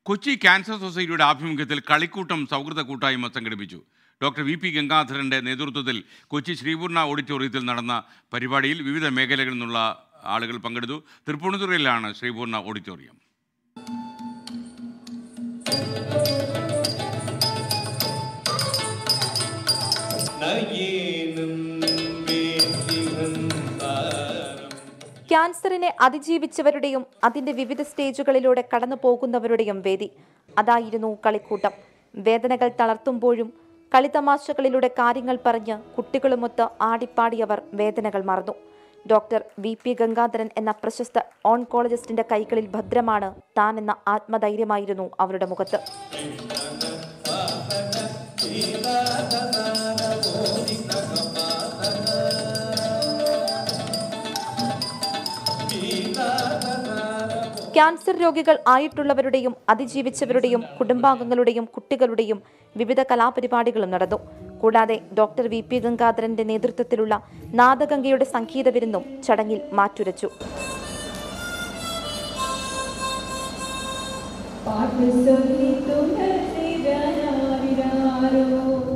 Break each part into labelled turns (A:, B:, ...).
A: Kochi cancer സൊസൈറ്റിയുടെ ആഭിമുഖ്യത്തിൽ കളിക്കൂട്ടം സൗഹൃദ കൂട്ടായ്മ സംഘടിപ്പിച്ചു ഡോക്ടർ വി പി ഗംഗാധരന്റെ നേതൃത്വത്തിൽ കൊച്ചി ശ്രീപൂർണ ഓഡിറ്റോറിയത്തിൽ നടന്ന പരിപാടിയിൽ വിവിധ മേഖലകളിൽ നിന്നുള്ള ആളുകൾ പങ്കെടുത്തു തൃപ്പൂണിത്തുറയിലാണ് ശ്രീപൂർണ ഓഡിറ്റോറിയം
B: നയേനം വേദിഹന്താരം
C: ക്യാൻസറിനെ അതിജീവിച്ചവരുടെയും അതിന്റെ വിവിധ സ്റ്റേജുകളിലൂടെ കടന്നു പോകുന്നവരുടെയും വേദി അതായിരുന്നു കളിക്കൂട്ടം വേദനകൾ തളർത്തുമ്പോഴും കളിതമാശകളിലൂടെ കാര്യങ്ങൾ പറഞ്ഞ് കുട്ടികളുമൊത്ത് ആടിപ്പാടിയവർ വേദനകൾ മറന്നു ഡോക്ടർ വി പി ഗംഗാധരൻ എന്ന പ്രശസ്ത ഓൺകോളജിസ്റ്റിന്റെ കൈകളിൽ ഭദ്രമാണ് താൻ എന്ന ആത്മധൈര്യമായിരുന്നു അവരുടെ മുഖത്ത് ക്യാൻസർ രോഗികൾ ആയിട്ടുള്ളവരുടെയും അതിജീവിച്ചവരുടെയും കുടുംബാംഗങ്ങളുടെയും കുട്ടികളുടെയും വിവിധ കലാപരിപാടികളും നടന്നു കൂടാതെ ഡോക്ടർ വി പി ഗംഗാധരന്റെ നേതൃത്വത്തിലുള്ള നാദഗംഗയുടെ സംഗീത വിരുന്നും ചടങ്ങിൽ മാറ്റുരച്ചു
D: പാട്ട് ചൊല്ലി തുളസിരാരോ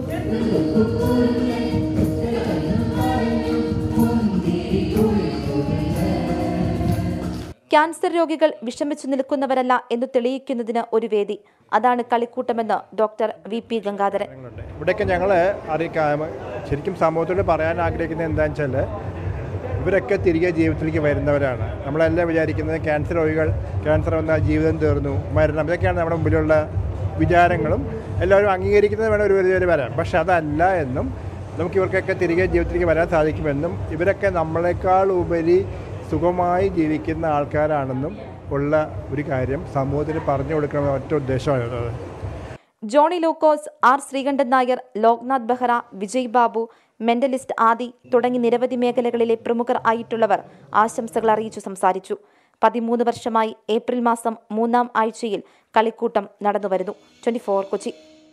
C: ക്യാൻസർ രോഗികൾ വിഷമിച്ചു നിൽക്കുന്നവരല്ല എന്ന് തെളിയിക്കുന്നതിന് ഒരു വേദി അതാണ് കളിക്കൂട്ടമെന്ന് ഡോക്ടർ വി പി ഗംഗാധരൻ
E: ഉണ്ട് ഇവിടെയൊക്കെ ഞങ്ങൾ അറിയിക്കാം ശരിക്കും സമൂഹത്തോട് പറയാൻ ആഗ്രഹിക്കുന്നത് എന്താണെന്ന് വെച്ചാൽ ഇവരൊക്കെ തിരികെ ജീവിതത്തിലേക്ക് വരുന്നവരാണ് നമ്മളെല്ലാം വിചാരിക്കുന്നത് ക്യാൻസർ രോഗികൾ ക്യാൻസർ വന്നാൽ ജീവിതം തീർന്നു മരണം ഇതൊക്കെയാണ് നമ്മുടെ മുമ്പിലുള്ള വിചാരങ്ങളും എല്ലാവരും അംഗീകരിക്കുന്നത് വേണം ഒരു പരിധി വരെ വരാൻ പക്ഷെ അതല്ല എന്നും നമുക്ക് ഇവർക്കൊക്കെ തിരികെ ജീവിതത്തിലേക്ക് വരാൻ സാധിക്കുമെന്നും ഇവരൊക്കെ നമ്മളെക്കാൾ ഉപരി സുഖമായി ജീവിക്കുന്ന ആൾക്കാരാണെന്നും ഉള്ള ഒരു കാര്യം സമൂഹത്തിന് പറഞ്ഞു കൊടുക്കണമെന്ന ഒറ്റ ഉദ്ദേശമാണുള്ളത്
C: ജോണി ലൂക്കോസ് ആർ ശ്രീകണ്ഠൻ നായർ ലോക്നാഥ് ബെഹ്റ വിജയ് ബാബു മെന്റലിസ്റ്റ് ആദി തുടങ്ങി നിരവധി മേഖലകളിലെ പ്രമുഖർ ആയിട്ടുള്ളവർ ആശംസകൾ അറിയിച്ചു സംസാരിച്ചു പതിമൂന്ന് വർഷമായി ഏപ്രിൽ മാസം മൂന്നാം ആഴ്ചയിൽ കളിക്കൂട്ടം നടന്നുവരുന്നു twenty four Kochi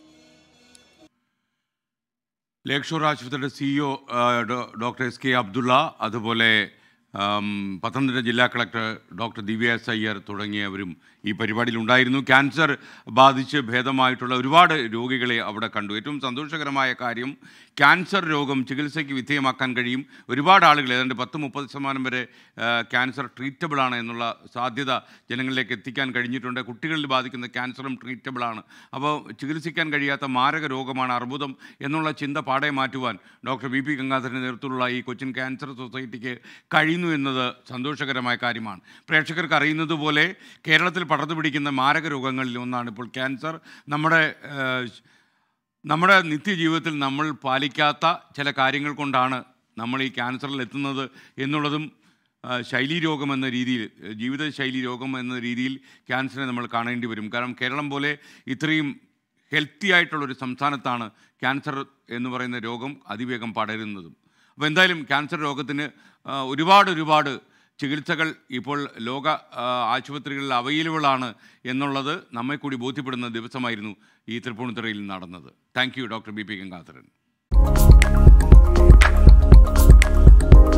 A: Lakeshore ആശുപത്രിയുടെ CEO doctor S K Abdulla അതുപോലെ ആം, പത്തനംതിട്ട ജില്ലാ collector doctor Divya S Iyer തുടങ്ങിയവരും ഈ പരിപാടിയിൽ ഉണ്ടായിരുന്നു ക്യാൻസർ ബാധിച്ച് ഭേദമായിട്ടുള്ള ഒരുപാട് രോഗികളെ അവിടെ കണ്ടു ഏറ്റവും സന്തോഷകരമായ കാര്യം ക്യാൻസർ രോഗം ചികിത്സയ്ക്ക് വിധേയമാക്കാൻ കഴിയും ഒരുപാട് ആളുകൾ ഏതാണ്ട് പത്ത് മുപ്പത് ശതമാനം വരെ ആ, ക്യാൻസർ ട്രീറ്റബിൾ ആണ് എന്നുള്ള സാധ്യത ജനങ്ങളിലേക്ക് എത്തിക്കാൻ കഴിഞ്ഞിട്ടുണ്ട് കുട്ടികളിൽ ബാധിക്കുന്ന ക്യാൻസറും ട്രീറ്റബിൾ ആണ് അപ്പോൾ ചികിത്സിക്കാൻ കഴിയാത്ത മാരക രോഗമാണ് അർബുദം എന്നുള്ള ചിന്ത പാടെ മാറ്റുവാൻ ഡോക്ടർ വി പി ഗംഗാധരൻ്റെ നേതൃത്വത്തിലുള്ള ഈ കൊച്ചിൻ ക്യാൻസർ സൊസൈറ്റിക്ക് കഴിയുന്നു എന്നത് സന്തോഷകരമായ കാര്യമാണ് പ്രേക്ഷകർക്ക് അറിയുന്നത് പോലെ കേരളത്തിൽ പടർന്നു പിടിക്കുന്ന മാരക രോഗങ്ങളിൽ ഒന്നാണ് ഇപ്പോൾ ക്യാൻസർ നമ്മുടെ ഏഹ്, നമ്മുടെ നിത്യജീവിതത്തിൽ നമ്മൾ പാലിക്കാത്ത ചില കാര്യങ്ങൾ കൊണ്ടാണ് നമ്മൾ ഈ ക്യാൻസറിൽ എത്തുന്നത് എന്നുള്ളതും ആ, ശൈലീ രോഗം എന്ന രീതിയിൽ ജീവിതശൈലി രോഗം എന്ന രീതിയിൽ ക്യാൻസറിനെ നമ്മൾ കാണേണ്ടി വരും കാരണം കേരളം പോലെ ഇത്രയും ഹെൽത്തി ആയിട്ടുള്ളൊരു സംസ്ഥാനത്താണ് ക്യാൻസർ എന്ന് പറയുന്ന രോഗം അതിവേഗം പടരുന്നതും അപ്പോൾ എന്തായാലും ക്യാൻസർ രോഗത്തിന് ആ, ഒരുപാട് ഒരുപാട് ചികിത്സകൾ ഇപ്പോൾ ലോക ആ, ആശുപത്രികളിൽ അവൈലബിൾ ആണ് എന്നുള്ളത് നമ്മെ കൂടി ബോധ്യപ്പെടുന്ന ദിവസമായിരുന്നു ഈ തൃപ്പൂണിത്തുറയിൽ നടന്നത് thank you doctor B P Gangadharan